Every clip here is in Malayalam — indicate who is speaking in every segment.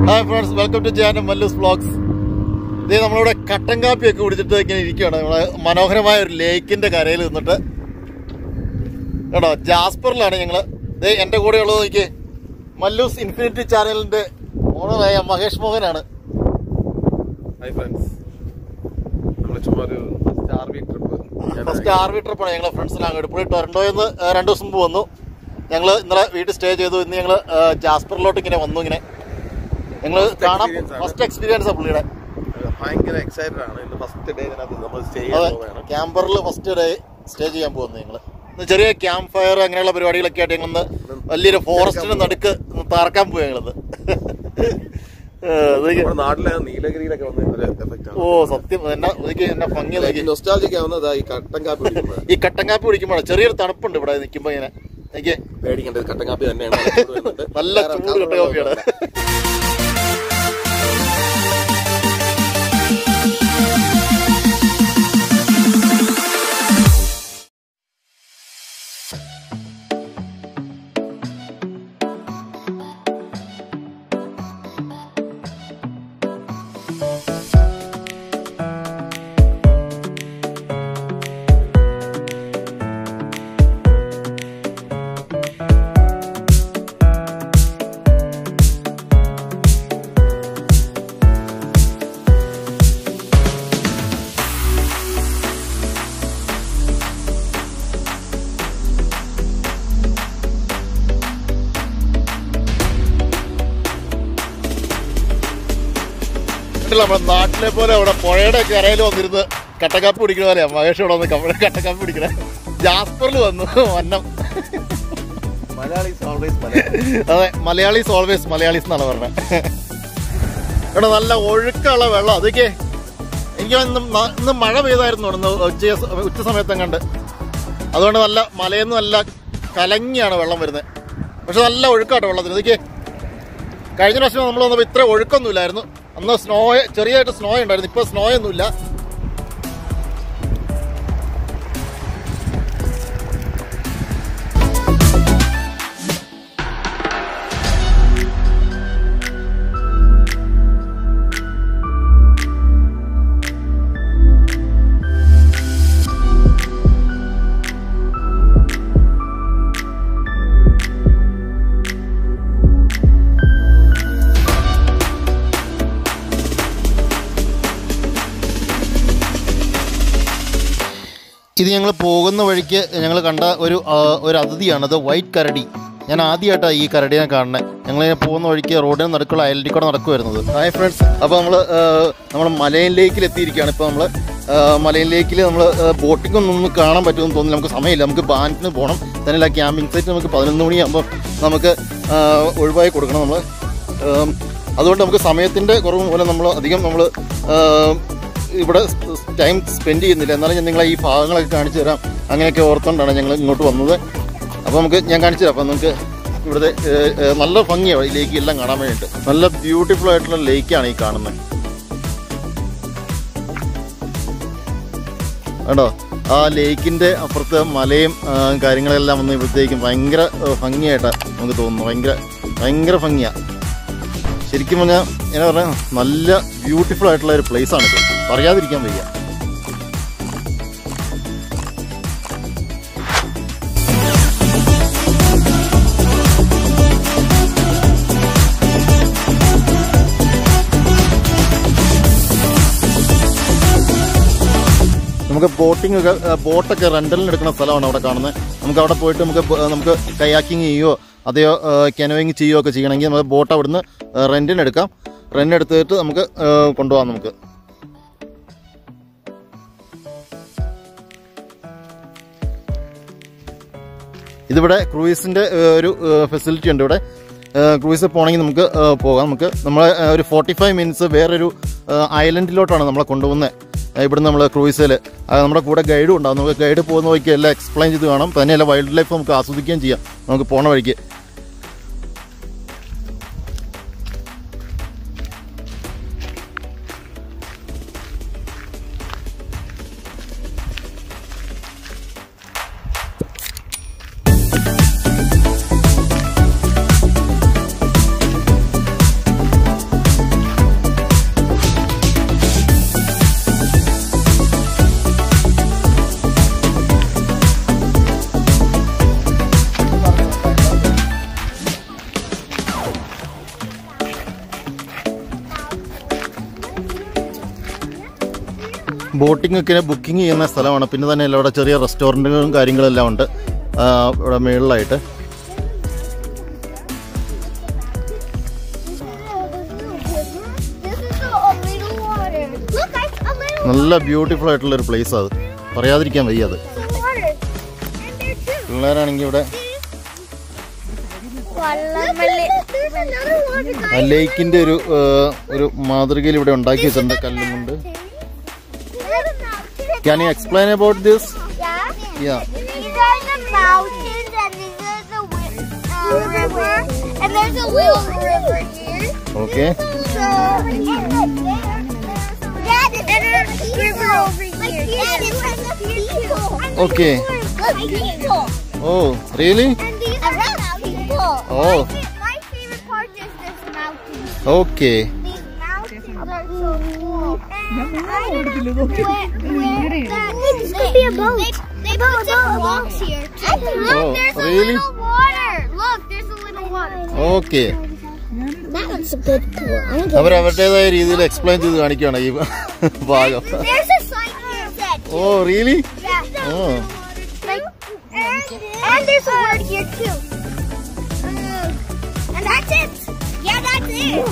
Speaker 1: Hi friends welcome to Jaan Mallus vlogs ഇത് നമ്മളിവിടെ കട്ടൻ കാപ്പിയൊക്കെ കുടിച്ചിട്ട് ഇങ്ങനെ ഇരിക്കുകയാണ് നമ്മളെ മനോഹരമായ ഒരു ലേക്കിന്റെ കരയിൽ നിന്നിട്ട് കേട്ടോ ജാസ്പറിലാണ് ഞങ്ങൾ ഇത് എൻ്റെ കൂടെയുള്ളത് നോക്കി മല്ലൂസ് ഇൻഫിനിറ്റി ചാനലിന്റെ ഓണറായ മഹേഷ് മോഹനാണ്
Speaker 2: ഹായ് ഫ്രണ്ട്സ് നമ്മൾ ചുമ്മാ ഒരു star V trip
Speaker 1: first R V ട്രിപ്പാണ് ഞങ്ങൾ ഫ്രണ്ട്സിനെ അങ്ങോട്ട് പോയി ടൊറൻഡോയിൽ നിന്ന് രണ്ടു ദിവസം മുമ്പ് വന്നു ഞങ്ങൾ ഇന്നലെ വീട്ടിൽ സ്റ്റേ ചെയ്തു ഇന്ന് ഞങ്ങൾ ജാസ്പറിലോട്ട് ഇങ്ങനെ വന്നു ഇങ്ങനെ ഞങ്ങൾ
Speaker 2: First
Speaker 1: കാണാം
Speaker 2: experience ആണ്.
Speaker 1: ഫസ്റ്റ് എക്സ്പീരിയൻസ് ആണ് പുള്ളിയുടെ
Speaker 2: ഭയങ്കര എക്സൈറ്റഡ് ആണ് ഇന്ന് ഫസ്റ്റ് ഡേ ഇതിനകത്ത് നമ്മൾ സ്റ്റേ
Speaker 1: അതെ
Speaker 2: ചെയ്യാൻ പോവുകയാണ്
Speaker 1: ക്യാമ്പറിൽ ഫസ്റ്റ് ഡേ സ്റ്റേ ചെയ്യാൻ പോകുന്നു ഞങ്ങൾ ഇന്ന് ചെറിയ ക്യാമ്പ് ഫയർ അങ്ങനെയുള്ള പരിപാടികളൊക്കെ ആയിട്ട് ഞങ്ങൾ വലിയൊരു ഫോറസ്റ്റിന് നടുക്ക് ഒന്ന് താർക്കാൻ പോയി ഞങ്ങളത്
Speaker 2: നമ്മുടെ നാട്ടിലെ നീലഗിരിയിലൊക്കെ വന്ന ഒരു എഫക്റ്റ്
Speaker 1: ഓ
Speaker 2: ആണ്
Speaker 1: സത്യം എന്നാ ഒതുക്കി എന്നാ ഭംഗി നോക്കി
Speaker 2: നൊസ്റ്റാലജിക്ക് ആവുന്നത് ഈ കട്ടൻ കാപ്പി കുടിക്കുന്നത്
Speaker 1: ഈ കട്ടൻ കാപ്പി കുടിക്കുമ്പോഴാണ് ചെറിയൊരു തണുപ്പുണ്ട് ഇവിടെ നിൽക്കുമ്പോ ഇങ്ങനെ എനിക്ക്
Speaker 2: പേടിക്കേണ്ടത് കട്ടൻ കാപ്പി തന്നെയാണ് നല്ല ചൂട് വരുന്നുണ്ട്.
Speaker 1: നല്ല
Speaker 2: വേറെ
Speaker 1: ചൂട് കട്ടൻ കാപ്പിയാണ് കണ്ടില്ല നമ്മുടെ നാട്ടിലെ പോലെ അവിടെ പുഴയുടെ കരയിൽ വന്നിരുന്ന് കട്ടക്കാപ്പി കുടിക്കുന്ന പോലെയാ മഹേഷ് ഇവിടെ വന്ന് കപ്പ- കട്ടക്കാപ്പി കുടിക്കണേ ജാസ്പറിൽ വന്നു വന്നം
Speaker 2: മലയാളീസ് ഓൾവേസ് മലയാളി
Speaker 1: അതെ മലയാളീസ് ഓൾവേസ് മലയാളീസ് എന്നാണ് പറഞ്ഞത് ഇവിടെ നല്ല ഒഴുക്കുള്ള വെള്ളം അതൊക്കെ എനിക്ക് ഇന്ന് മ- ഇന്ന് മഴ പെയ്തായിരുന്നു ഇന്ന് ഉച്ച ഉച്ച സമയത്തും കണ്ട് അതുകൊണ്ട് നല്ല മലയിൽ നിന്ന് നല്ല കലങ്ങിയാണ് വെള്ളം വരുന്നത് പക്ഷെ നല്ല ഒഴുക്കാട്ടോ വെള്ളത്തിന് ഇതൊക്കെ കഴിഞ്ഞ പ്രാവശ്യം നമ്മൾ വന്നപ്പോൾ ഇത്ര ഒഴുക്കൊന്നുമില്ലായിരുന്നു അന്ന് സ്നോ ചെറിയതായിട്ട് സ്നോ ഉണ്ടായിരുന്നു ഇപ്പോൾ സ്നോ ഒന്നുമില്ല ഇത് ഞങ്ങൾ പോകുന്ന വഴിക്ക് ഞങ്ങൾ കണ്ട ഒരു ആ, ഒരു അതിഥിയാണ് അത് വൈറ്റ് കരടി ഞാൻ ആദ്യമായിട്ടാണ് ഈ കരടിനെ കാണുന്നത് ഞങ്ങളിങ്ങനെ പോകുന്ന വഴിക്ക് റോഡിന് നടുക്കുള്ള അയലിൽ കൂടെ നടക്കുമായിരുന്നത് ഹായ് ഫ്രണ്ട്സ് അപ്പോൾ നമ്മൾ നമ്മൾ മലയൻ ലേക്കിൽ എത്തിയിരിക്കുകയാണ് ഇപ്പോൾ നമ്മൾ മലയൻ ലേക്കിൽ നമ്മൾ ബോട്ടിംഗ് ഒന്നും കാണാൻ പറ്റുമെന്ന് തോന്നുന്നില്ല നമുക്ക് സമയമില്ല നമുക്ക് ബാൻഡിന് പോകണം തന്നെയല്ല ക്യാമ്പിംഗ് സൈറ്റ് നമുക്ക് പതിനൊന്ന് മണിയാകുമ്പോൾ നമുക്ക് ആ, ഒഴിവായി കൊടുക്കണം നമ്മൾ അതുകൊണ്ട് നമുക്ക് സമയത്തിൻ്റെ കുറവ് മൂലം നമ്മൾ അധികം നമ്മൾ ഇവിടെ ടൈം സ്പെൻഡ് ചെയ്യുന്നില്ല എന്നാലും ഞാൻ നിങ്ങളെ ഈ ഭാഗങ്ങളൊക്കെ കാണിച്ചു തരാം അങ്ങനെയൊക്കെ ഓർത്തുകൊണ്ടാണ് ഞങ്ങൾ ഇങ്ങോട്ട് വന്നത് അപ്പോൾ നമുക്ക് ഞാൻ കാണിച്ചു തരാം അപ്പോൾ നമുക്ക് ഇവിടുത്തെ ഏഹ്, ഏഹ്, നല്ല ഭംഗിയാണ് ഈ ലേക്ക് എല്ലാം കാണാൻ വേണ്ടിയിട്ട് നല്ല ബ്യൂട്ടിഫുൾ ആയിട്ടുള്ള ലേക്കാണ് ഈ കാണുന്നത് കേട്ടോ ആ ലേക്കിൻ്റെ അപ്പുറത്ത് മലയും ആ, കാര്യങ്ങളെല്ലാം വന്ന് ഇവിടത്തേക്കും ഭയങ്കര ഏഹ്, ഭംഗിയായിട്ടാണ് നമുക്ക് തോന്നുന്നു ഭയങ്കര ഭയങ്കര ഭംഗിയാണ് ശരിക്കും പറഞ്ഞാൽ എന്നാ പറഞ്ഞാൽ നല്ല ബ്യൂട്ടിഫുൾ ആയിട്ടുള്ള ഒരു പ്ലേസ് ആണിത് പറയാതിരിക്കാൻ വയ്യ നമുക്ക് ബോട്ടിംഗ് ഒക്കെ ആ, ബോട്ടൊക്കെ റെന്റലിന് എടുക്കുന്ന സ്ഥലമാണ് അവിടെ കാണുന്നത് നമുക്ക് അവിടെ പോയിട്ട് നമുക്ക് ബ- നമുക്ക് കയാക്കിങ് ചെയ്യുകയോ അതെയോ കെനോയിങ് ചെയ്യുകയോ ഒക്കെ ചെയ്യണമെങ്കിൽ നമുക്ക് ബോട്ട് അവിടുന്ന് റെന്റിന് എടുക്കാം റെന്റ് എടുത്തിട്ട് നമുക്ക് ആ, കൊണ്ടുപോകാം നമുക്ക് ഇതിവിടെ ക്രൂയിസിൻ്റെ ഒരു ഫെസിലിറ്റി ഉണ്ട് ഇവിടെ ക്രൂയിസ് പോകണമെങ്കിൽ നമുക്ക് ആ, പോകാം നമുക്ക് നമ്മളെ ആ, ഒരു ഫോർട്ടി ഫൈവ് മിനിറ്റ്സ് വേറൊരു ഐലൻഡിലോട്ടാണ് നമ്മളെ കൊണ്ടുപോകുന്നത് ഇവിടെ നമ്മൾ ക്രൂയിസിൽ നമ്മുടെ കൂടെ ഗൈഡും ഉണ്ടാവും നമുക്ക് ഗൈഡ് പോകുന്ന വഴിക്ക് എല്ലാം എക്സ്പ്ലെയിൻ ചെയ്ത് കാണാം തന്നെയല്ല വൈൽഡ് ലൈഫ് നമുക്ക് ആസ്വദിക്കുകയും ചെയ്യാം നമുക്ക് പോണ വഴിക്ക് ബോട്ടിംഗ് ഒക്കെ ബുക്കിംഗ് ചെയ്യുന്ന സ്ഥലമാണ് പിന്നെ തന്നെ ഇവിടെ ചെറിയ റെസ്റ്റോറൻറ്റുകളും കാര്യങ്ങളെല്ലാം ഉണ്ട് ആ, ഇവിടെ മുകളിലായിട്ട്
Speaker 3: This is a, a little water. Look, I a little
Speaker 1: നല്ല ബ്യൂട്ടിഫുൾ ആയിട്ടുള്ള ഒരു പ്ലേസ് അത് പറയാതിരിക്കാൻ വയ്യ അത്
Speaker 3: water. And there too.
Speaker 1: പിള്ളേരാണെങ്കിൽ ഇവിടെ
Speaker 3: There's another water,
Speaker 1: ആ
Speaker 3: guys.
Speaker 1: ലേക്കിന്റെ ഒരു ആ, ഒരു മാതൃകയിൽ ഇവിടെ ഉണ്ടാക്കി വെച്ചിട്ടുണ്ട് കല്ലും കൊണ്ട്
Speaker 3: There's a mountain.
Speaker 1: Can you explain about this
Speaker 3: Yeah.
Speaker 1: Yeah.
Speaker 3: These are the mountains, and these are the wi- uh, river, and there's a little river here.
Speaker 1: Okay
Speaker 3: So, Dad, and there's a river over here. Dad, it's like a people.
Speaker 1: Okay.
Speaker 3: Look, people.
Speaker 1: Oh really
Speaker 3: And these are the people.
Speaker 1: Oh.
Speaker 3: My, fa- my favorite part is this mountain.
Speaker 1: Okay
Speaker 3: These mountains are so cool. And I don't know where, where that This could be a boat. They, they put some blocks here. Too. Look,
Speaker 1: Oh,
Speaker 3: there's a
Speaker 1: really?
Speaker 3: little water. Look, there's a little water.
Speaker 1: Okay
Speaker 3: That looks a good pool. I'm
Speaker 1: അവർ അവരുടേതായ രീതിയിൽ എക്സ്പ്ലെയിൻ ചെയ്ത് കാണിക്കുകയാണ് ഈ ഭാഗം
Speaker 3: There's a sign here that
Speaker 1: oh really
Speaker 3: yeah.
Speaker 1: Oh
Speaker 3: Like, and, and there's a word here too. Um, and that's it. Yeah, that's it.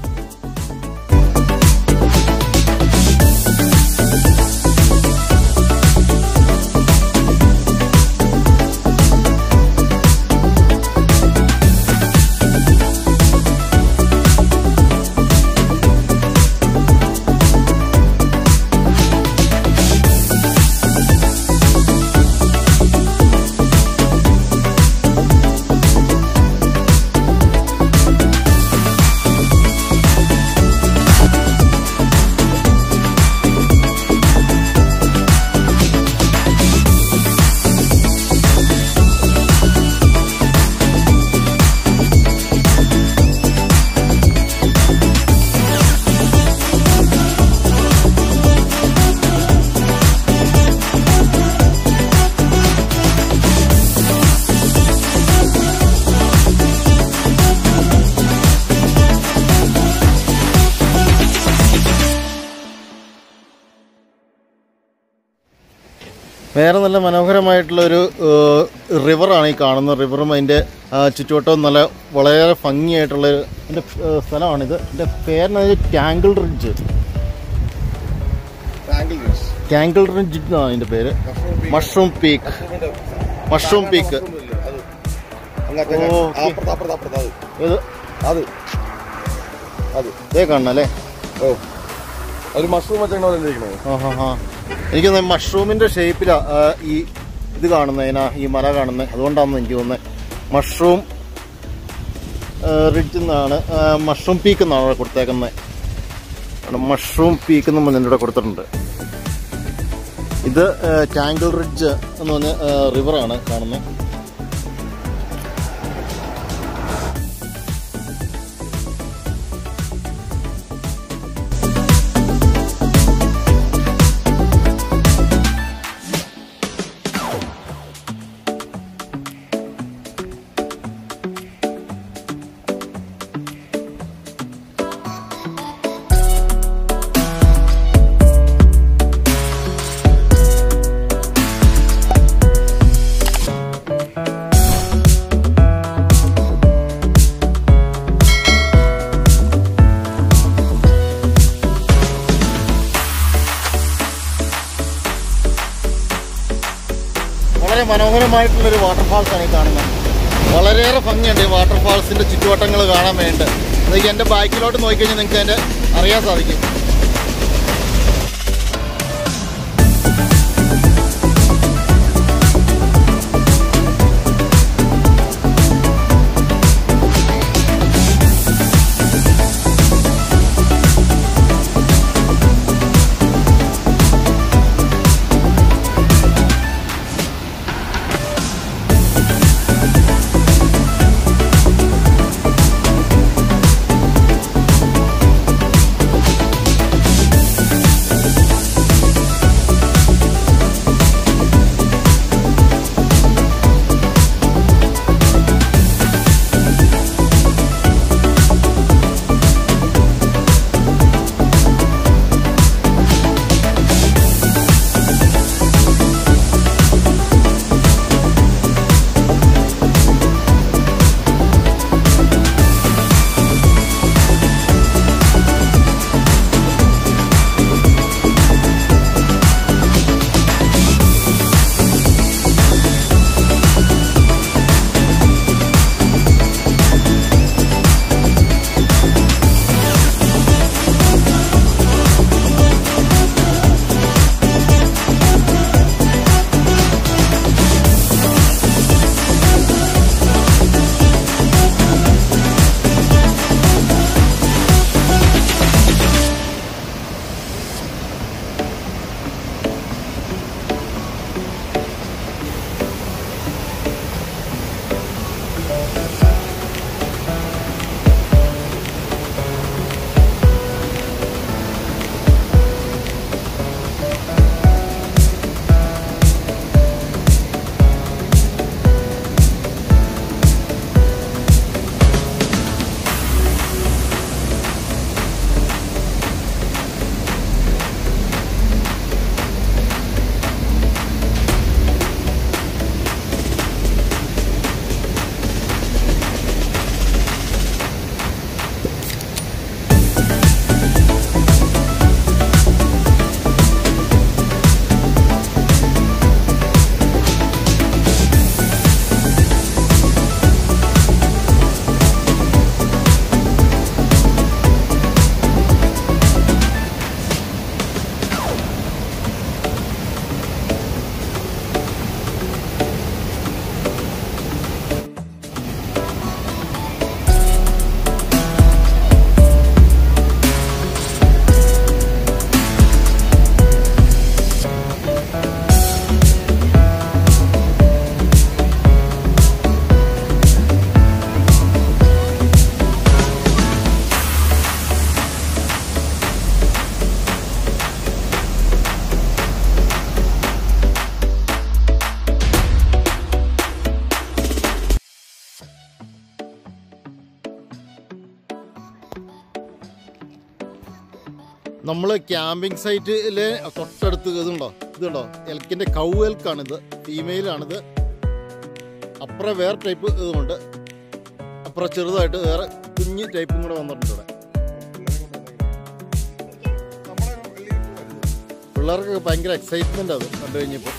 Speaker 1: വേറെ നല്ല മനോഹരമായിട്ടുള്ള ഒരു റിവറാണ് ഈ കാണുന്ന റിവറും അതിൻ്റെ ചുറ്റുവട്ടവും നല്ല വളരെ ഭംഗിയായിട്ടുള്ള ഒരു എൻ്റെ സ്ഥലമാണിത് എൻ്റെ പേരിന് ടാങ്കിൾ റിഡ്ജ് ടാങ്കിൾ റിഡ്ജ് എന്നാണ് അതിൻ്റെ പേര് mushroom peak mushroom peak oh, okay.
Speaker 2: അപ്പുറത്ത് അപ്പുറത്ത് അപ്പുറത്ത് അത്
Speaker 1: ഇത്
Speaker 2: അത് അത്
Speaker 1: ഇതേ കാണണം അല്ലേ
Speaker 2: ഓ ഒരു മഷ്റൂം വെച്ചാൽ എന്തിരിക്കണോ
Speaker 1: ആ ഹാ ഹാ എനിക്ക് മഷ്റൂമിൻ്റെ ഷേപ്പിലാണ് ഈ ഇത് കാണുന്നത് ഇതിനാ ഈ മല കാണുന്നത് അതുകൊണ്ടാണെന്ന് എനിക്ക് തോന്നുന്നത് മഷ്റൂം റിഡ്ജ് എന്നാണ് മഷ്റൂം പീക്ക് എന്നാണ് അവിടെ കൊടുത്തേക്കുന്നത് മഷ്റൂം പീക്ക് എന്ന് പറഞ്ഞ് ഇവിടെ കൊടുത്തിട്ടുണ്ട് ഇത് ടാങ്കിൾ റിഡ്ജ് എന്ന് പറഞ്ഞ റിവറാണ് കാണുന്നത് വളരെ മനോഹരമായിട്ടുള്ളൊരു വാട്ടർഫാൾസ് ആണ് ഈ കാണുന്നത് വളരെയേറെ ഭംഗിയുണ്ട് ഈ വാട്ടർഫാൾസിന്റെ ചുറ്റുവട്ടങ്ങൾ കാണാൻ വേണ്ടി അതൊക്കെ എൻ്റെ ബാക്കിലോട്ട് നോക്കിക്കഴിഞ്ഞാൽ നിങ്ങൾക്ക് അതിൻ്റെ അറിയാൻ സാധിക്കും നമ്മൾ ക്യാമ്പിംഗ് സൈറ്റിലെ തൊട്ടടുത്ത് ഇതുണ്ടോ ഇതുണ്ടോ എൽക്കിന്റെ കൗ എൽക്കാണിത് ഫീമെയിലാണിത് അപ്പുറം വേറെ ടൈപ്പ് ഇതുമുണ്ട് അപ്പുറം ചെറുതായിട്ട് വേറെ കുഞ്ഞ് ടൈപ്പും കൂടെ വന്നിട്ടുണ്ട് ഇവിടെ പിള്ളേർക്കൊക്കെ ഭയങ്കര എക്സൈറ്റ്മെന്റ് അത് കണ്ടു കഴിഞ്ഞപ്പോൾ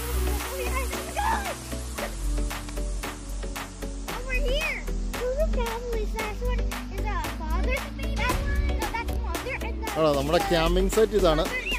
Speaker 3: Over here. Those are families. That's what is a father. That's no, that's mother, and that's
Speaker 1: ആണോ നമ്മുടെ ക്യാമ്പിംഗ് സൈറ്റ് ഇതാണ്
Speaker 3: mother